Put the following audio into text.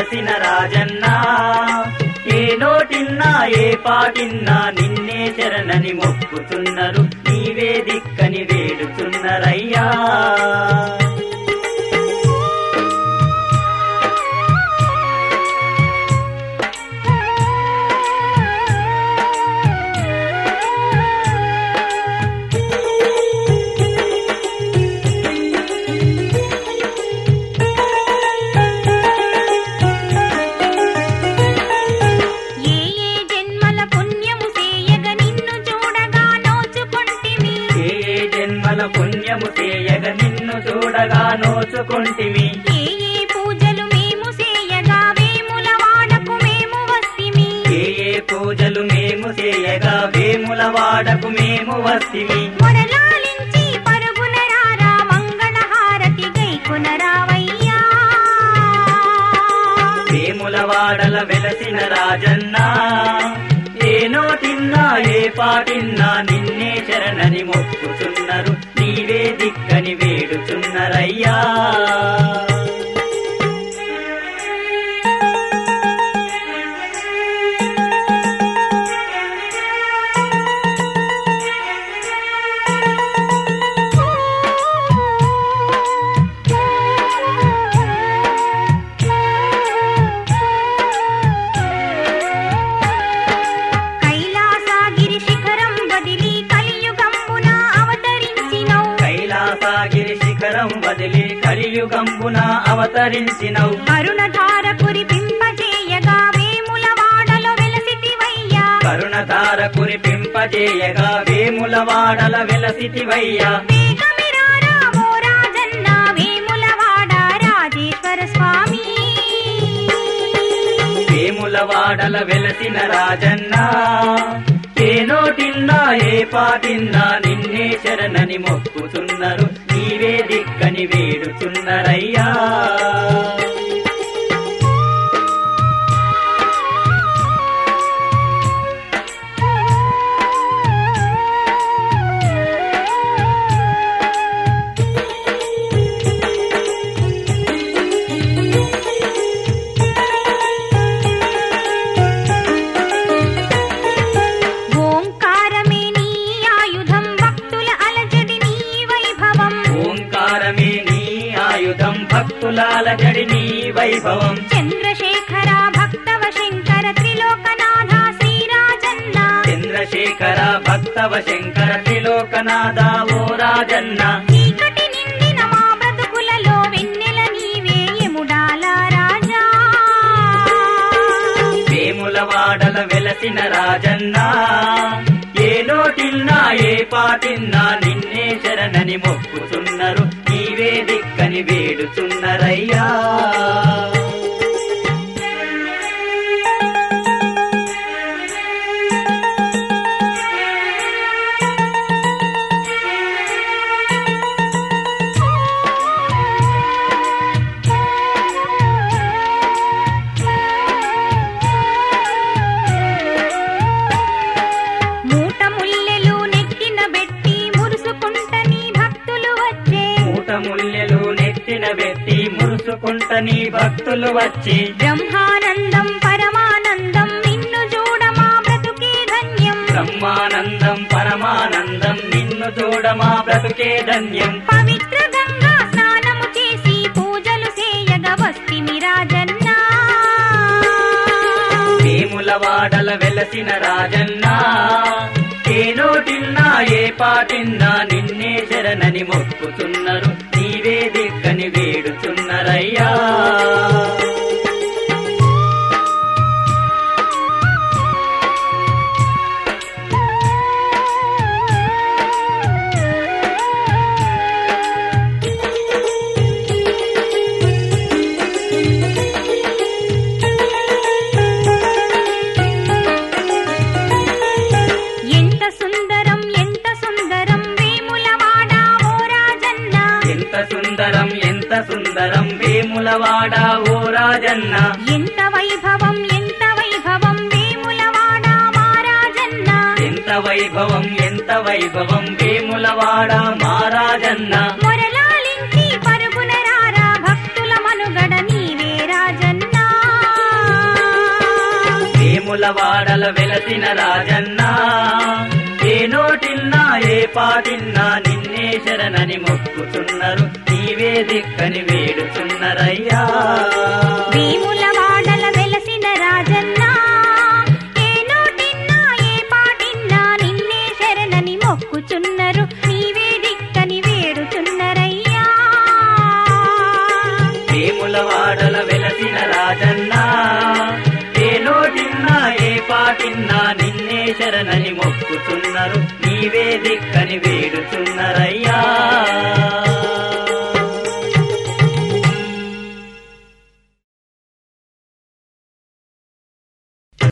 వెలసిన రాజన్నా ఏ నోటిన్నా ఏ పాటిన్నా నిన్నే శరణని మొక్కుతున్నారు నీవే దిక్కని వేడుతున్నరయ్యా ఏ ఏ జన్మల పుణ్యము చేయగ నిన్ను చూడగా నోచుకుంటిమి ఏ ఏ జన్మల పుణ్యము చేయగ నిన్ను చూడగా నోచుకుంటిమి ఏ ఏ పూజలు మేము చేయగా వేముల వాడకు మేము వస్తిమి ఏ ఏ పూజలు మేము చేయగా వేముల వాడకు మేము వస్తిమి మొరలాలించి పరుగున రారా మంగళ హారతి గైకున రావయ్యా వేముల వాడల వెలసిన రాజన్నా ఏ నోటిన్నా ఏ పాటిన్నా నిన్నే శరణని మొక్కుతున్నారు నీవే దిక్కని వేడుచున్నరయ్యా కైలాసగిరి శిఖరం వదిలి కలియుగంబున అవతరించినవు కైలాసగిరి శిఖరం వదిలి కలియుగంబున అవతరించినవు కరుణధార కురిపింపజేయగా వేముల వాడలో వెలసితివయ్యా కరుణధార కురిపింపజేయగా వేముల వాడల వెలసితివయ్యా వేగమిరారా ఓ రాజన్న వేముల వాడ రాజేశ్వర స్వామి వేముల వాడల వెలసిన రాజన్నా ఏ నోటిన్నా ఏ పాటిన్నా నిన్నే శరణని మొక్కుతున్నారు నీవే దిక్కని వేడుచున్నరయ్యా ఓంకారమే నీ ఆయుధం భక్తుల అలజడి నీ వైభవం ఓంకారమే నీ ఆయుధం భక్తులాల జడి నీ వైభవం చంద్రశేఖర భక్తవ శంకర త్రిలోకనాథ శ్రీరాజన్న చంద్రశేఖర భక్తవ శంకర త్రిలోకనాథ ఓ రాజన్న చీకటి నిండిన మా బ్రతుకులలో వెన్నెల నీవే ఎముడాల రాజా వేముల వాడల వెలసిన రాజన్నా ఏ నోటిన్నా ఏ పాటిన్నా నిన్నే శరణని మొక్కుతున్నారు నీవే దిక్కని వేడుచున్నరయ్యా మూట ముల్లెలు నెక్కిన బెట్టి మురుసుకుంట నీ భక్తులు వచ్చే మూట ముల్లెలు నెత్తిన పెట్టి మురుసుకుంట నీ భక్తులు వచ్చి బ్రహ్మానందం పరమానందం నిన్ను చూడ మా బ్రతుకే ధన్యం బ్రహ్మానందం పరమానందం నిన్ను చూడమా బ్రతుకే ధన్యం పవిత్ర గంగా స్నానము చేసి పూజలు చేయగ వస్తిమి రాజన్నా వేముల వాడల వెలసిన రాజన్నా ఏ నోటిన్నా ఏ పాటిన్నా నిన్నే శరణని మొక్కుతున్నారు నీవే దిక్కని వేడుచున్నరయ్యా ఎంత సుందరం ఎంత సుందరం వేముల వాడా ఓ రాజన్న ఎంత సుందరం ఎంత సుందరం వేములవాడ ఓ రాజన్న ఎంత వైభవం ఎంత వైభవం వేముల వాడా మా రాజన్న ఎంత వైభవం ఎంత వైభవం వేములవాడ మా రాజన్న మొరలాలించి పరుగున రారా భక్తుల మనుగడ నీవే రాజన్నా వేములవాడల వెలసిన రాజన్న ఏ నోటిన్నా ఏ పాటిన్నా నిన్నే శరణని మొక్కుతున్నారు నీవే దిక్కని వేడుచున్నరయ్యా భీముల వాడల వెలసిన రాజన్న ఏ నోటిన్నా ఏ పాటిన్నా నిన్నే శరణని మొక్కుచున్నరు నీవే దిక్కని వేడుచున్నరయ్యా వేములవాడల వెలసిన రాజన్న ఏ నోటిన్నా ఏ పాటిన్నా నిన్నే శరణని మొక్కుతున్నారు నీవే దిక్కని వేడుచున్నరయ్యా